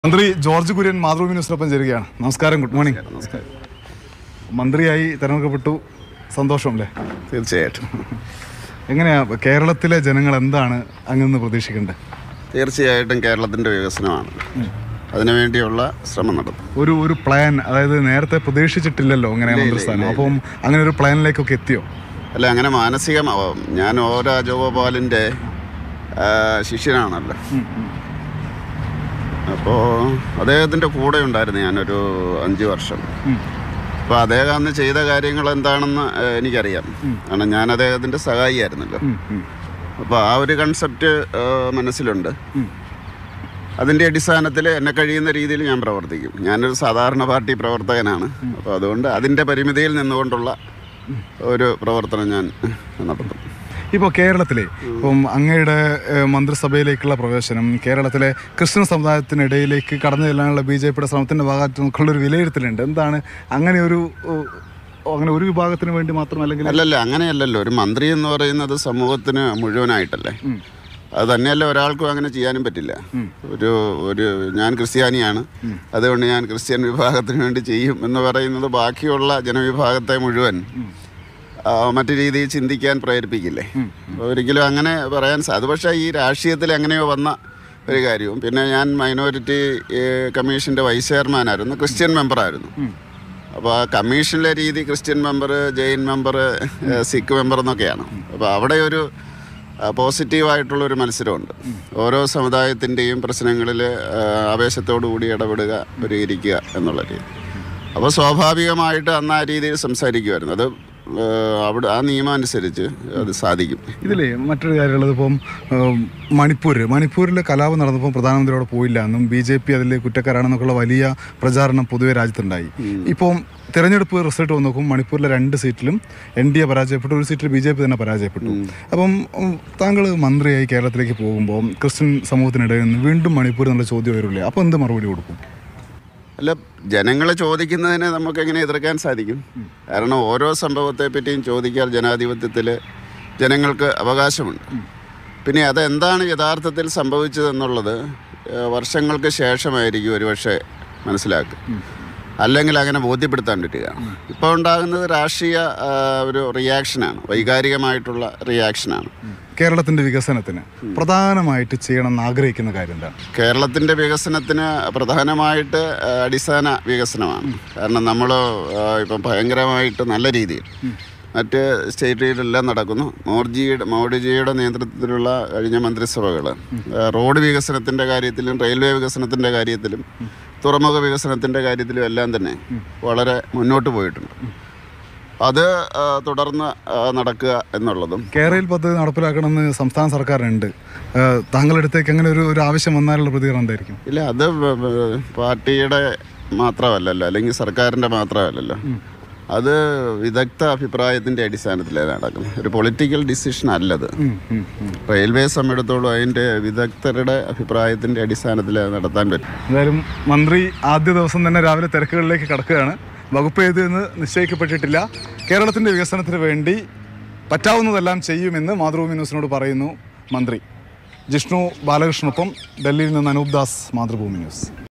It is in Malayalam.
മന്ത്രി ജോർജ് കുര്യൻ മാതൃഭൂമി ന്യൂസിനൊപ്പം ചേരുകയാണ് നമസ്കാരം ഗുഡ് മോർണിംഗ് നമസ്കാരം മന്ത്രിയായി തെരഞ്ഞെടുക്കപ്പെട്ടു സന്തോഷമല്ലേ തീർച്ചയായിട്ടും എങ്ങനെയാ കേരളത്തിലെ ജനങ്ങൾ എന്താണ് അങ്ങ് പ്രതീക്ഷിക്കേണ്ടത് തീർച്ചയായിട്ടും കേരളത്തിൻ്റെ വികസനമാണ് അതിനുവേണ്ടിയുള്ള ശ്രമം നടത്തും ഒരു ഒരു പ്ലാൻ അതായത് നേരത്തെ പ്രതീക്ഷിച്ചിട്ടില്ലല്ലോ ഇങ്ങനെ മന്ത്രിസ്ഥാനം അപ്പം അങ്ങനെ ഒരു പ്ലാനിലേക്കൊക്കെ എത്തിയോ അല്ല അങ്ങനെ മാനസികമാവാം ഞാൻ ഓ രാജഗോപാലിൻ്റെ ആ, ശിഷ്യനാണല്ലോ അപ്പോൾ അദ്ദേഹത്തിൻ്റെ കൂടെ ഉണ്ടായിരുന്നു ഞാനൊരു അഞ്ച് വർഷം അപ്പോൾ അദ്ദേഹം അന്ന് ചെയ്ത കാര്യങ്ങൾ എന്താണെന്ന് ആ, എനിക്കറിയാം കാരണം ഞാൻ അദ്ദേഹത്തിൻ്റെ സഹായിയായിരുന്നല്ലോ അപ്പോൾ ആ ഒരു കൺസെപ്റ്റ് മനസ്സിലുണ്ട് അതിൻ്റെ അടിസ്ഥാനത്തിൽ എന്നെ കഴിയുന്ന രീതിയിൽ ഞാൻ പ്രവർത്തിക്കും ഞാനൊരു സാധാരണ പാർട്ടി പ്രവർത്തകനാണ് അപ്പോൾ അതുകൊണ്ട് അതിൻ്റെ പരിമിതിയിൽ നിന്നുകൊണ്ടുള്ള ഒരു പ്രവർത്തനം ഞാൻ നടത്തും ഇപ്പോൾ കേരളത്തിലെ ഇപ്പം അങ്ങയുടെ ഏഹ്, മന്ത്രിസഭയിലേക്കുള്ള പ്രവേശനം കേരളത്തിലെ ക്രിസ്ത്യൻ സമുദായത്തിനിടയിലേക്ക് കടന്നു ചെല്ലാനുള്ള ബി ജെ പിയുടെ ശ്രമത്തിൻ്റെ ഭാഗത്ത് നിന്നൊക്കെയുള്ള ഒരു വിലയിരുത്തലുണ്ട് എന്താണ് അങ്ങനെ ഒരു ഏഹ്, അങ്ങനെ ഒരു വിഭാഗത്തിന് വേണ്ടി മാത്രം അല്ലെങ്കിൽ അല്ലല്ല അങ്ങനെയല്ലല്ലോ ഒരു മന്ത്രി എന്ന് പറയുന്നത് സമൂഹത്തിന് മുഴുവനായിട്ടല്ലേ അത് തന്നെയല്ല ഒരാൾക്കും അങ്ങനെ ചെയ്യാനും പറ്റില്ല ഒരു ഒരു ഞാൻ ക്രിസ്ത്യാനിയാണ് അതുകൊണ്ട് ഞാൻ ക്രിസ്ത്യൻ വിഭാഗത്തിന് വേണ്ടി ചെയ്യും എന്ന് പറയുന്നത് ബാക്കിയുള്ള ജനവിഭാഗത്തെ മുഴുവൻ ആ, മറ്റു രീതിയിൽ ചിന്തിക്കാൻ പ്രേരിപ്പിക്കില്ലേ അപ്പോൾ ഒരിക്കലും അങ്ങനെ പറയാൻ സാ അത് പക്ഷേ ഈ രാഷ്ട്രീയത്തിൽ എങ്ങനെയോ വന്ന ഒരു കാര്യവും പിന്നെ ഞാൻ മൈനോറിറ്റി കമ്മീഷൻ്റെ വൈസ് ചെയർമാനായിരുന്നു ക്രിസ്ത്യൻ മെമ്പറായിരുന്നു അപ്പോൾ ആ കമ്മീഷനിലെ രീതി Christian member Jain member Sikh member എന്നൊക്കെയാണ് അപ്പോൾ അവിടെ ഒരു ആ, പോസിറ്റീവായിട്ടുള്ളൊരു മത്സരമുണ്ട് ഓരോ സമുദായത്തിൻ്റെയും പ്രശ്നങ്ങളിൽ ആവേശത്തോടു കൂടി ഇടപെടുക പരിഹരിക്കുക എന്നുള്ള രീതി അപ്പോൾ സ്വാഭാവികമായിട്ട് അന്ന് ആ രീതിയിൽ സംസാരിക്കുമായിരുന്നു അത് ആ, അവിടെ ആ നിയമം അനുസരിച്ച് അത് സാധിക്കും ഇതിലേ മറ്റൊരു കാര്യമുള്ളത് ഇപ്പം ഏഹ്, മണിപ്പൂർ മണിപ്പൂരിൽ കലാപം നടന്നപ്പോൾ പ്രധാനമന്ത്രി അവിടെ പോയില്ല എന്നും ബി ജെ പി അതിൽ കുറ്റക്കാരാണെന്നൊക്കെയുള്ള വലിയ പ്രചാരണം പൊതുവെ രാജ്യത്തുണ്ടായി ഇപ്പം തിരഞ്ഞെടുപ്പ് റിസൾട്ട് വന്ന് നോക്കും മണിപ്പൂരിലെ രണ്ട് സീറ്റിലും എൻ ഡി എ പരാജയപ്പെട്ടു ഒരു സീറ്റിൽ ബി ജെ പി തന്നെ പരാജയപ്പെട്ടു അപ്പം ഉം, താങ്കൾ മന്ത്രിയായി കേരളത്തിലേക്ക് പോകുമ്പോൾ ക്രിസ്ത്യൻ സമൂഹത്തിനിടയിൽ നിന്ന് വീണ്ടും മണിപ്പൂർ എന്നുള്ള ചോദ്യം വരില്ലേ അപ്പോൾ എന്ത് മറുപടി കൊടുക്കും അല്ല ജനങ്ങൾ ചോദിക്കുന്നതിനെ നമുക്ക് എങ്ങനെ എതിർക്കാൻ സാധിക്കും കാരണം ഓരോ സംഭവത്തെ പറ്റിയും ചോദിക്കാൻ ജനാധിപത്യത്തിൽ ജനങ്ങൾക്ക് അവകാശമുണ്ട് പിന്നെ അതെന്താണ് യഥാർത്ഥത്തിൽ സംഭവിച്ചതെന്നുള്ളത് ഏഹ്, വർഷങ്ങൾക്ക് ശേഷമായിരിക്കും ഒരുപക്ഷെ മനസ്സിലാക്കുക അല്ലെങ്കിൽ അങ്ങനെ ബോധ്യപ്പെടുത്താൻ പറ്റുക ഇപ്പോൾ ഉണ്ടാകുന്നത് രാഷ്ട്രീയ ആ, ഒരു റിയാക്ഷനാണ് വൈകാരികമായിട്ടുള്ള റിയാക്ഷനാണ് കേരളത്തിൻ്റെ വികസനത്തിന് പ്രധാനമായിട്ട് ചെയ്യണമെന്ന് ആഗ്രഹിക്കുന്ന കാര്യം എന്താണ് കേരളത്തിൻ്റെ വികസനത്തിന് പ്രധാനമായിട്ട് ആ, അടിസ്ഥാന വികസനമാണ് കാരണം നമ്മൾ ഇപ്പം ഭയങ്കരമായിട്ട് നല്ല രീതിയിൽ മറ്റ് സ്റ്റേറ്റുകളിലെല്ലാം നടക്കുന്നു മോർജിയുടെ മോഡിജിയുടെ നേതൃത്വത്തിലുള്ള കഴിഞ്ഞ മന്ത്രിസഭകൾ റോഡ് വികസനത്തിൻ്റെ കാര്യത്തിലും റെയിൽവേ വികസനത്തിൻ്റെ കാര്യത്തിലും തുറമുഖ വികസനത്തിൻ്റെ കാര്യത്തിലും എല്ലാം തന്നെ വളരെ മുന്നോട്ട് പോയിട്ടുണ്ട് അത് ആ, തുടർന്ന് ആ, നടക്കുക എന്നുള്ളതും കേരളയിൽ പദ്ധതി നടപ്പിലാക്കണമെന്ന് സംസ്ഥാന സർക്കാരിനുണ്ട് ഏഹ് താങ്കളുടെ അടുത്തേക്ക് അങ്ങനെ ഒരു ഒരു ആവശ്യം വന്നാലുള്ള പ്രതികരണം എന്തായിരിക്കും ഇല്ല അത് വ- വ- പാർട്ടിയുടെ മാത്രമല്ലല്ലോ അല്ലെങ്കിൽ സർക്കാരിൻ്റെ മാത്രമല്ലല്ലോ അത് വിദഗ്ധ അഭിപ്രായത്തിൻ്റെ അടിസ്ഥാനത്തിലാണ് നടക്കുന്നത് ഒരു പൊളിറ്റിക്കൽ ഡിസിഷൻ അല്ലത് റെയിൽവേ സംബന്ധിച്ചിടത്തോളം അതിൻ്റെ വിദഗ്ധരുടെ അഭിപ്രായത്തിൻ്റെ അടിസ്ഥാനത്തിൽ അത് നടത്താൻ പറ്റും എന്തായാലും മന്ത്രി ആദ്യ ദിവസം തന്നെ രാവിലെ തിരക്കുകളിലേക്ക് കടക്കുകയാണ് വകുപ്പ് ഏത് എന്ന് നിശ്ചയിക്കപ്പെട്ടിട്ടില്ല കേരളത്തിൻ്റെ വികസനത്തിന് വേണ്ടി പറ്റാവുന്നതെല്ലാം ചെയ്യുമെന്ന് മാതൃഭൂമി ന്യൂസിനോട് പറയുന്നു മന്ത്രി ജിഷ്ണു ബാലകൃഷ്ണനൊപ്പം ഡൽഹിയിൽ നിന്ന് അനൂപ് ദാസ് മാതൃഭൂമി ന്യൂസ്